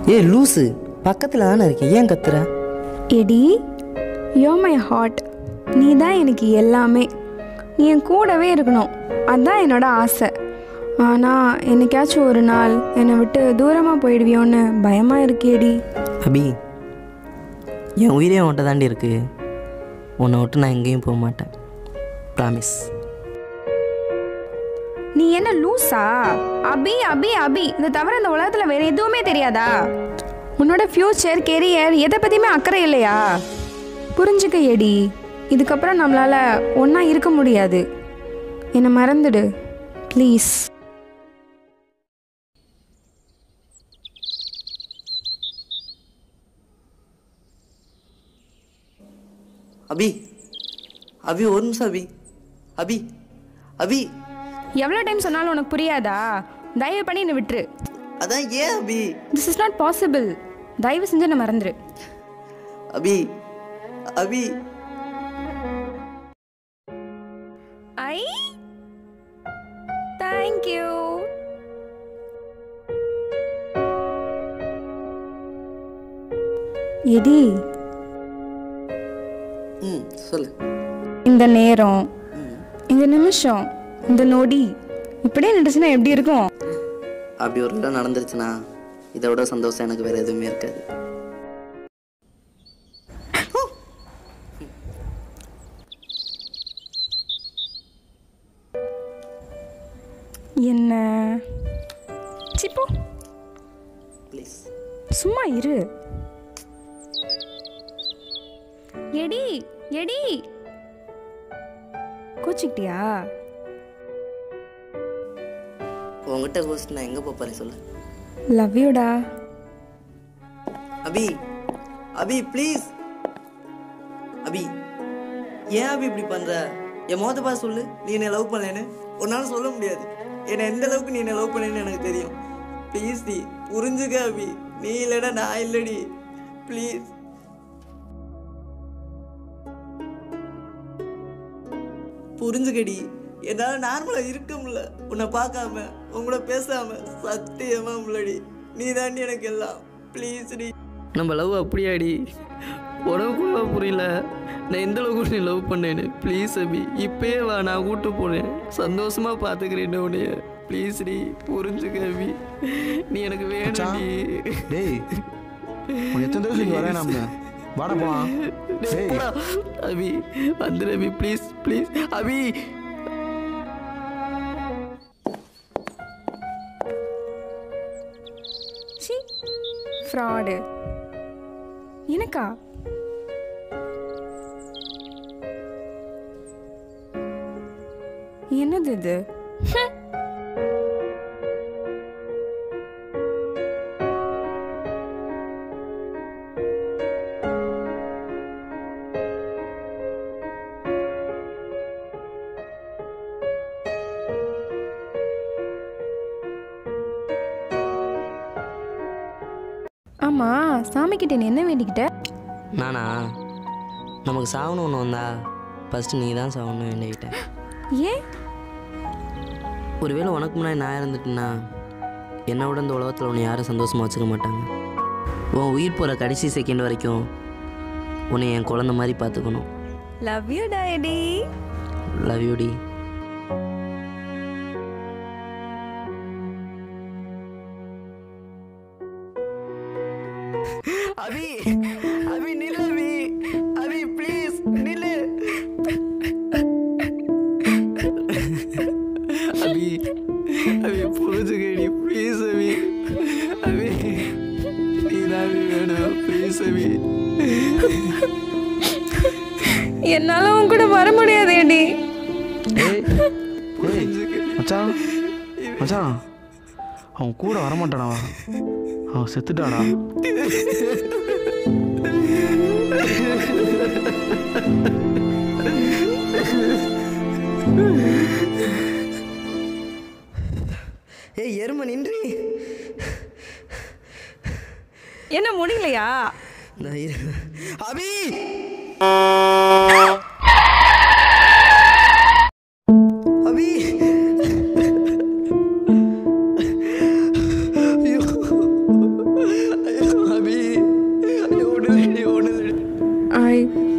ஏய் லூசு பக்கத்தில் தானே இருக்கேன் ஏன் கத்துற எடி யோ மை ஹார்ட் நீ தான் எனக்கு எல்லாமே நீ என் கூடவே இருக்கணும் அதுதான் என்னோட ஆசை ஆனால் என்னைக்காச்சும் ஒரு நாள் என்னை விட்டு தூரமாக போயிடுவியோன்னு பயமாக இருக்கேடி அபி என் உயிரே உன்கிட்ட தாண்டி இருக்கு உன்னை விட்டு நான் எங்கேயும் போக மாட்டேன் ப்ராமிஸ் நீ என்ன லூசா அபி அபி அபி இதை தவிர இந்த உலகத்தில் வேற எதுவுமே தெரியாதா உன்னோட ஃப்யூச்சர் கெரியர் எதை பற்றியுமே அக்கறை இல்லையா புரிஞ்சுக்க எடி இதுக்கப்புறம் நம்மளால ஒன்றா இருக்க முடியாது என்னை மறந்துடு ப்ளீஸ் அபி அபி ஒரு நிமிஷம் அபி அபி அபி எவ்வளோ டைம் சொன்னாலும் உனக்கு புரியாதா தயவு பண்ணி என்னை விட்டுரு அதான் ஏன் Abhi this is not possible தயவு செஞ்சு என்னை மறந்துரு அபி அபி ஐ தேங்க்யூ எடி ம் சொல்லு இந்த நேரம் இந்த நிமிஷம் இந்த நொடி இப்படியே நின்றுச்சுன்னா எப்படி இருக்கும் அப்படி ஒரு இடம் நடந்துருச்சுன்னா இதை விட சந்தோஷம் எனக்கு வேறு எதுவுமே இருக்காது என்ன சிப்போ ப்ளீஸ் சும்மா இரு எடி எடி கோச்சிக்கிட்டியா உங்ககிட்ட கோஸ்ட் நான் எங்கே போகிறேன் சொல்லு லவ் யூடா அபி அபி ப்ளீஸ் அபி ஏன் அபி இப்படி பண்ற என் மோத பா சொல்லு நீ என்னை லவ் பண்ணலன்னு உன்னால சொல்ல முடியாது என்னை எந்த அளவுக்கு நீ என்னை லவ் பண்ணேன்னு எனக்கு தெரியும் ப்ளீஸ் டி புரிஞ்சுக்க அபி நீ இல்லைன்னா நான் இல்லடி ப்ளீஸ் புரிஞ்சுக்கடி என்னால் நார்மலாக இருக்க முடியல உன்னை பார்க்காம உங்கள பேசாம சத்தியமா முள்ளடி நீ தாண்டி எனக்கு எல்லாம் ப்ளீஸ் டி நம்ம லவ் அப்படியாடி உனக்கு கூட புரியல நான் எந்த அளவுக்கு நீ லவ் பண்ணேன்னு ப்ளீஸ் அபி இப்பயே வா நான் கூட்டு போனேன் சந்தோஷமா பார்த்துக்கிறேன் உன்னைய ப்ளீஸ் டி புரிஞ்சுக்க அபி நீ எனக்கு வேணும்டி டேய் உனக்கு எத்தனை தடவை சொல்லி வரேன் நம்ம வாடா போலாம் டேய் போடா. அபி வந்துடு அபி ப்ளீஸ் ப்ளீஸ் அபி சி ஃப்ராடு எனக்கா என்னது இது ஹம். ஆமா சாமி கிட்ட நீ என்ன வேண்டிக்கிட்ட நானா நமக்கு சாவணும் ஒன்று வந்தா ஃபஸ்ட்டு நீ தான் சாவணும் வேண்டிக்கிட்டேன் ஏன் ஒருவேளை உனக்கு முன்னாடி நான் இருந்துட்டேன்னா என்னை விட இந்த உலகத்தில் உன்னை யாரும் சந்தோஷமாக வச்சுக்க மாட்டாங்க உன் உயிர் போகிற கடைசி செகண்ட் வரைக்கும் உன்னை என் குழந்த மாதிரி பார்த்துக்கணும் love you daddy love you டி அபி அபி நில்லு அபி அபி ப்ளீஸ் நில்லு அபி அபி புரிஞ்சுக்கடி ப்ளீஸ் அபி அபி நீ தான் வேணும் ப்ளீஸ் அபி என்னால உன் கூட வர முடியாது ஏடி ஏய் ஏய் மச்சான் மச்சான் அவன் கூட வரமாட்டானா அவன் செத்துட்டாடா ஏய் எருமை நின்று என்ன முடியலையா நான் இரு- அபி அபி ஐயோ ஐயோ டி